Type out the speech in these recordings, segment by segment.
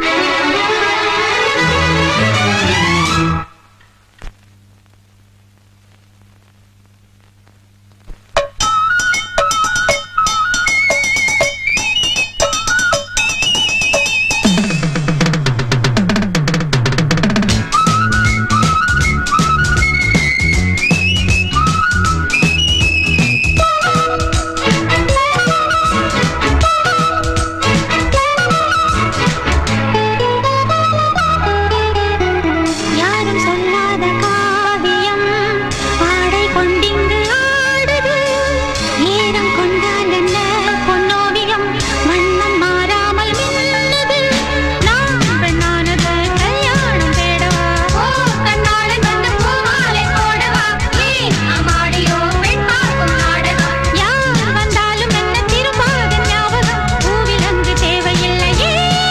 யாரும் சொல்லாத காவியம் ஆடை கொண்டிங்கு ஆடுது ஈரம் கொண்டால் என்ன பொன்னோவியம் வண்ணம் மாறாமல் மின்னுது நான் பெண்ணானது கல்யாணம் தேடவா ஓ கண்ணாளன் வந்து பூமாலை போடவா ஏன் அம்மாடியோ பெண் பார்க்கும் நாடகம் யார் வந்தாலும் என்ன திரும்பாத ஞாபகம் பூவில் அங்கு தேவையில்லையே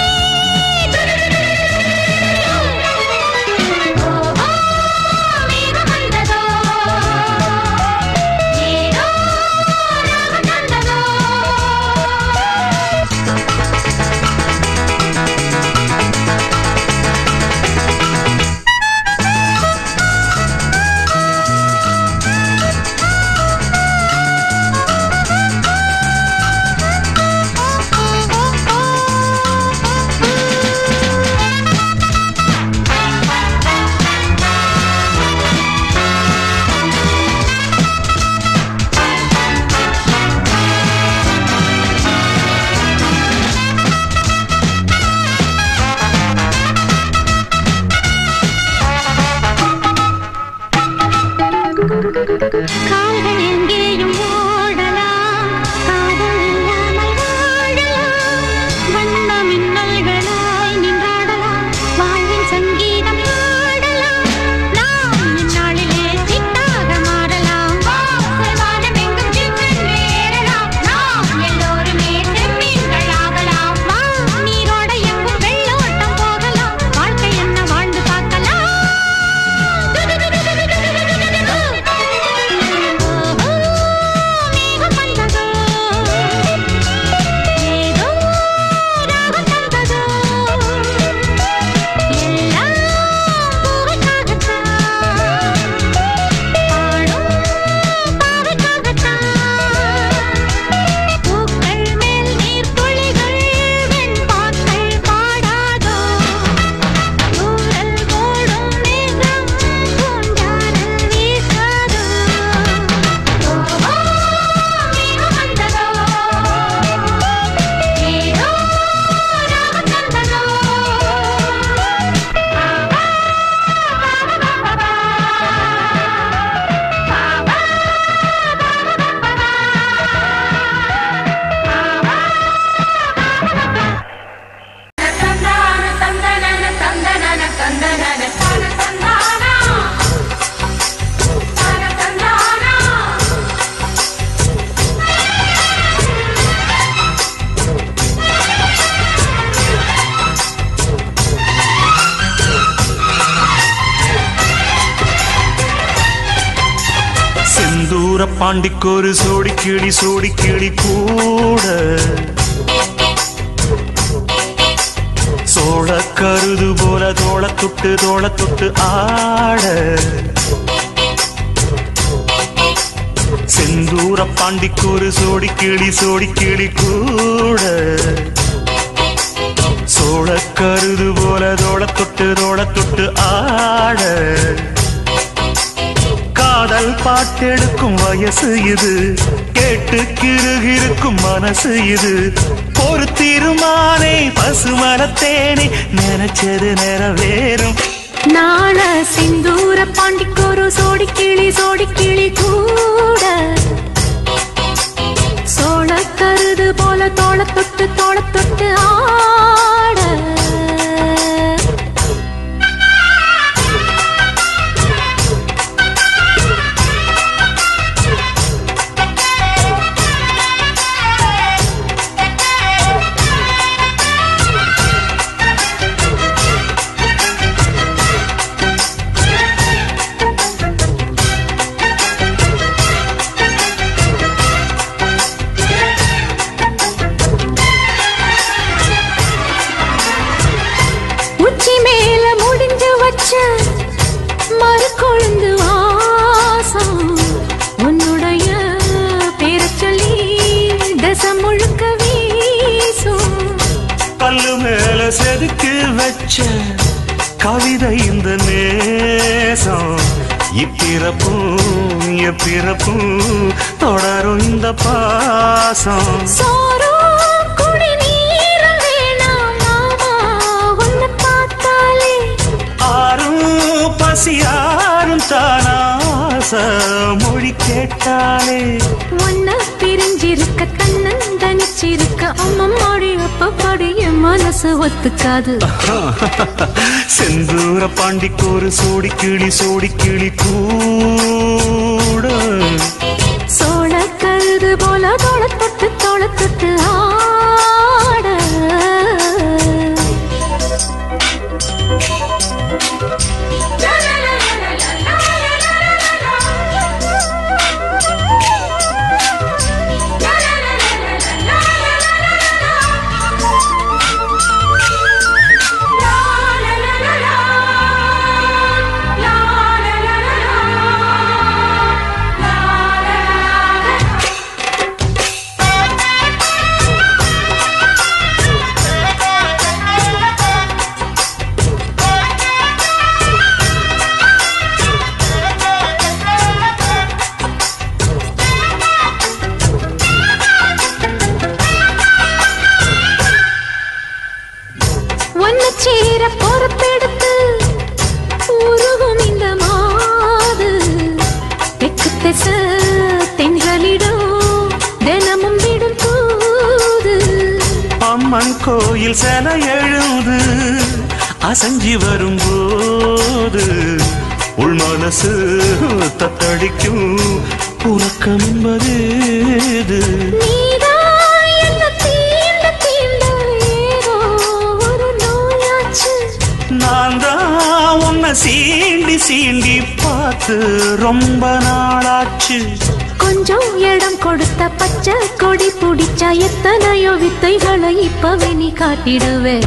மேகம் வந்ததோ ஏதோ ராகம் தந்ததோ கால்கள் எங்கேயும் ஓடலாம் காதல் இல்லாமல் வாழலாம் வண்ண மின்னல்களாய் நின்றாடலாம் வாழ்வின் சங்கீதம் ஆடலாம் நாம் இந்நாளிலே சிட்டாக மாறலாம் வாசல் வானமெங்கும் ஜிவ்வென்று ஏறலாம் நாம் எல்லோருமே செம்மீன்கள் ஆகலாம் வா நீரோட எங்கும் வெள்ளோட்டம் போகலாம் வாழ்க்கை என்ன வாழ்ந்து பார்க்கலாம் மேகம் வந்ததோ ஏதோ ராகம் தந்ததோ எல்லாம் பூவுக்காகத்தான் பாடும் பாவைக்காகத்தான் பூக்கள் மேல் நீர்த்துளிகள் வெண்பாக்கள் பாடாதோ தூரல் போடும் மேகம் பூஞ்சாரல் வீசாதோ ஓஹோ மேகம் வந்ததோ ஏதோ ராகம் தந்ததோ செந்தூர பாண்டிக்கொரு சோடி கிளி சோடி கிளி கூட சோழ கருது போல தோள தொட்டு தோள தொட்டு ஆட செந்தூர பாண்டிக்கொரு சோடி கிளி சோடி கிளி கூட சோழ கருது போல தோள தொட்டு தோள தொட்டு ஆட காதல் பாட்டெடுக்கும் வயசு இது கேட்டு கிருகிருக்கும் மனசு இது ஒரு திருமானே பசுமரத்தேனே நினைச்சது நிறைவேறும் நாண சிந்தூர பாண்டிக்கொரு சோடி கிளி சோடி கிளி கூட சோழ கருது போல தோள தொட்டு தோள தொட்டு ஆட உச்சி மேல முடிஞ்சு வச்ச மறு கொழுந்து வாசம் உன்னுடைய பேரச் சொல்லி தசம் முழுக்க வீசும் கல்லு மேல செதுக்கு வச்ச கவிதை இந்த நேசம் இப்பிறப்பும் எப்பிறப்பும் தொடரும் இந்த பாசம் சோறும் குடிநீரும் வேணாம் மாமா, உன்னை பார்த்தாலே ஆறும் பசியாரும் தானாச மொழி கேட்டாலே உன்னை பிரிஞ்சிருக்க தன்னன் தனிச்சிருக்க அம்மம்மாடி அப்பப்படி என் மனசு ஒத்துக்காது செந்தூர பாண்டிக்கு ஒரு சோடி கிளி சோடி கிளி கூட சோழ கழுது போல தோள தொட்டு தோள தொட்டு ஆட ஒன்னு சேர பொறுப்பெடுத்து உருகும் இந்த மாது தெற்கு திச தென்றலிடும் தினமும் விடும் தூது அம்மன் கோயில் செல எழுது அசஞ்சி வரும்போது உள் மனசு தத்தடிக்கும் உறக்கம் என்பது இது. நீதான் என்ன தீண்ட தீண்ட ஏதோ ஒரு நோயாச்சு நான் தான் உன்னை சீண்டி சீண்டி பார்த்து ரொம்ப நாளாச்சு கொஞ்சம் இடம் கொடுத்த பச்சை கொடி பிடிச்சா எத்தனையோ வித்தைகளை இப்பவே நீ காட்டிடுவே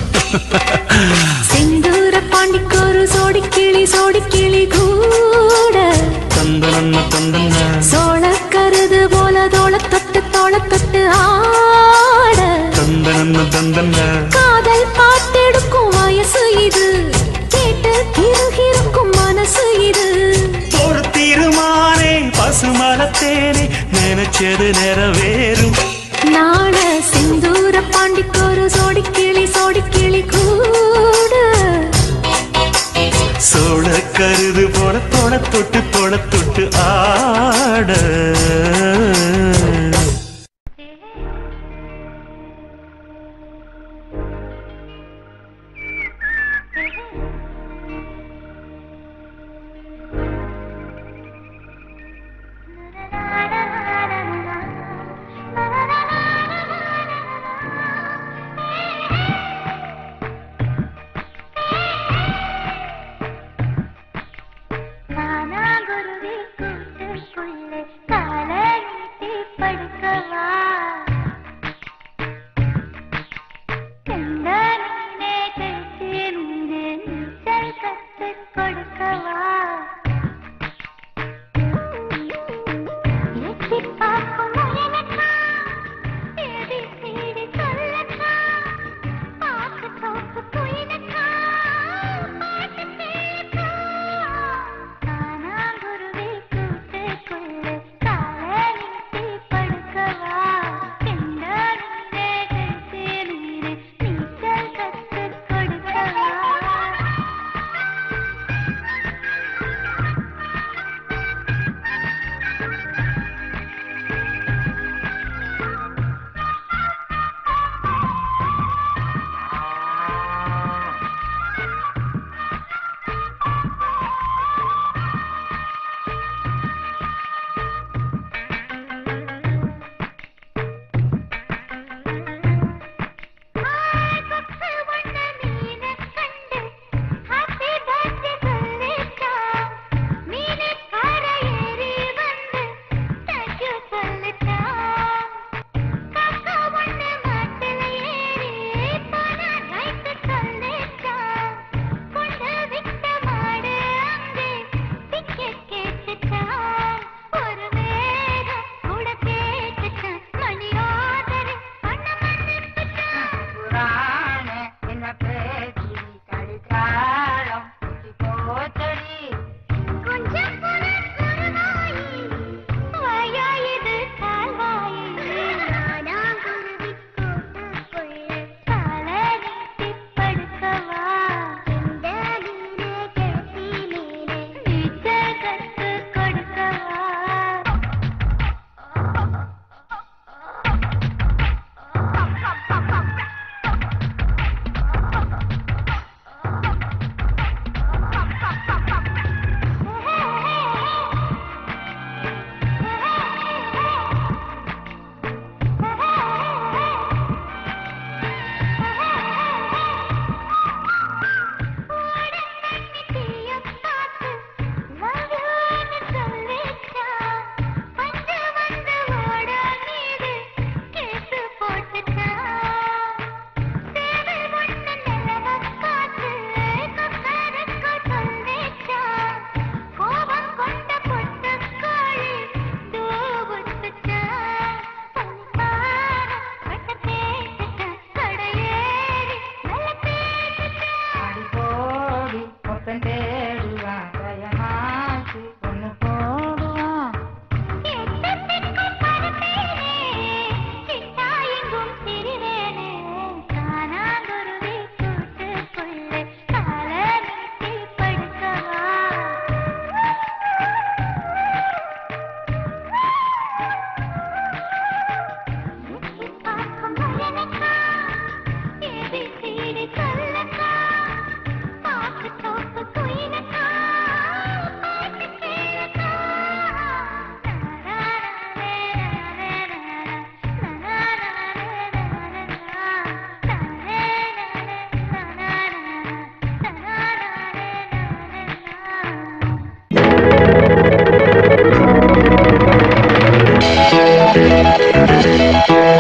செந்தூர பாண்டிக்கு ஒரு சோடி கிளி சோடி கிளி கூட தந்தனன்ன தந்தன சோழ கருது போல தோள தொட்டு தோள தொட்டு ஆட தந்தனன்ன தந்தன காதல் பார்த்தெடுக்கும் வயசு இது கேட்டு கிருகிருக்கும் மனசு இது ஒரு தீருமானே பசுமரத்தேனே நினைச்சது நிறைவேறும் நாள செந்தூர பாண்டிக்கு ஒரு சோடி கிளி சோடி கிளி கூட சோழ கருது போல தொட தொட்டு தொட தொட்டு ஆட நானாகுருவி கூட்டுக்குள்ளே காலை நீட்டி படுக்கவா கண்டனே கழித்து நின்று நீச்சல் கற்றுக் கொடுக்கவா எட்டிப் பார்க்கும் எனக்கா தேடி தேடி சொல்லக்கா பார்க்க தோப்பு போயினக்கா பாட்டு கேட்கா நானாகுருவி கூட்டுக்குள்ளே காலை நீட்டி படுக்கவா கண்டனே கழித்து நின்று நீச்சல் கற்றுக் கொடுக்கவா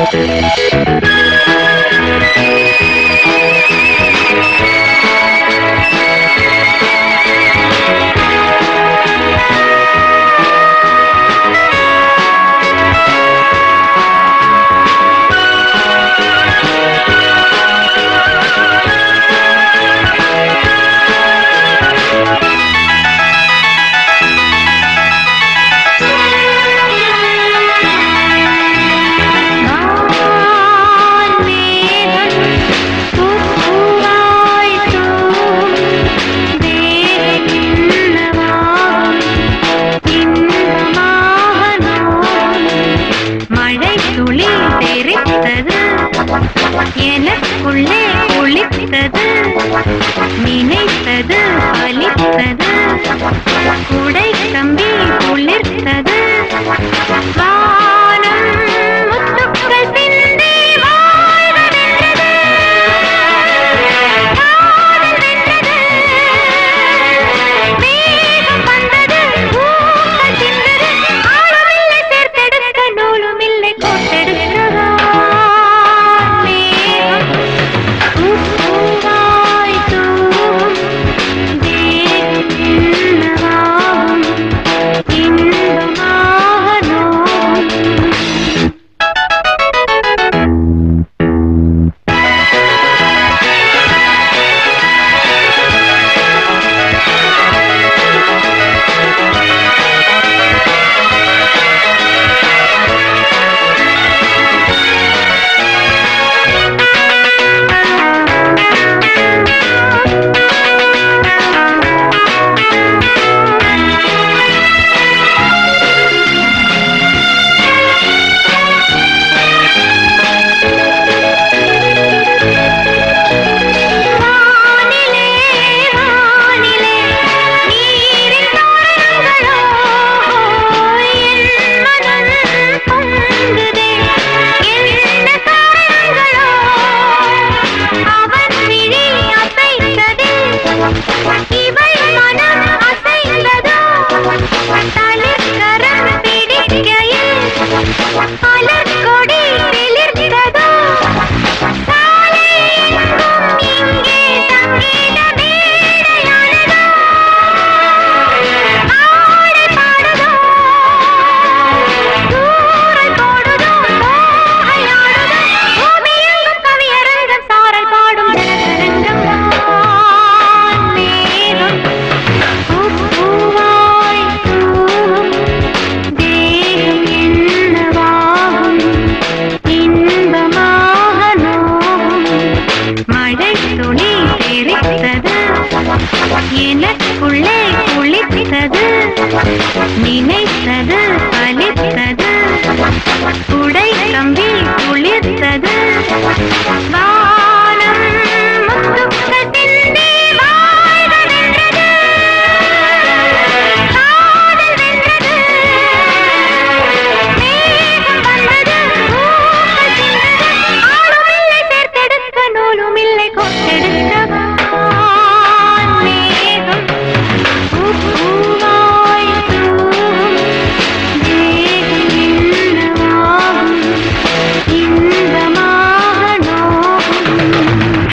மழை துளி தெரித்தது எனக்குள்ளே ஒளித்தது நினைத்தது பலித்தது குடை கம்பி குளிர்த்தது வானம் முத்துக்கள் சிந்தி வாழ்வு வென்றது. காதல் வென்றது. வேகம் வந்தது, ஊக்கம் சிந்தது. ஆழமில்லை சேர்த்தெடுக்க, நூலுமில்லை கோர்த்தெடுக்கவா. மேகம் பூப்பூவாய் தூவும், தேகம் என்னவாகும், இன்பமாக நோகும். வானிலே வானிலே நீரின் தாரங்களோ என் மனம் பொங்குதே என்ன காரணங்களோ அவன் விழி அசைந்ததே இவள் மனம் அசைந்ததோ தளிர்கரம் பிடிக்கையில் மலர்கொடி சிலிர்த்ததோ சாலை எங்கும் இங்கே சங்கீத மேடையானதோ ஆடை பாடுதோ தூரல் போடுதோ தோகையாடுதோ பூமியெங்கும் கவியரங்கம் சாரல் பாடும் ஜனதரங்கம் மேகம் பூப்பூவாய் தூவும் தேகம் என்னவாகும் இன்பமாக நோகும் மழை துளி தெரித்தது எனக்குள்ளே குளித்தது நினைத்தது பலித்தது குடை கம்பி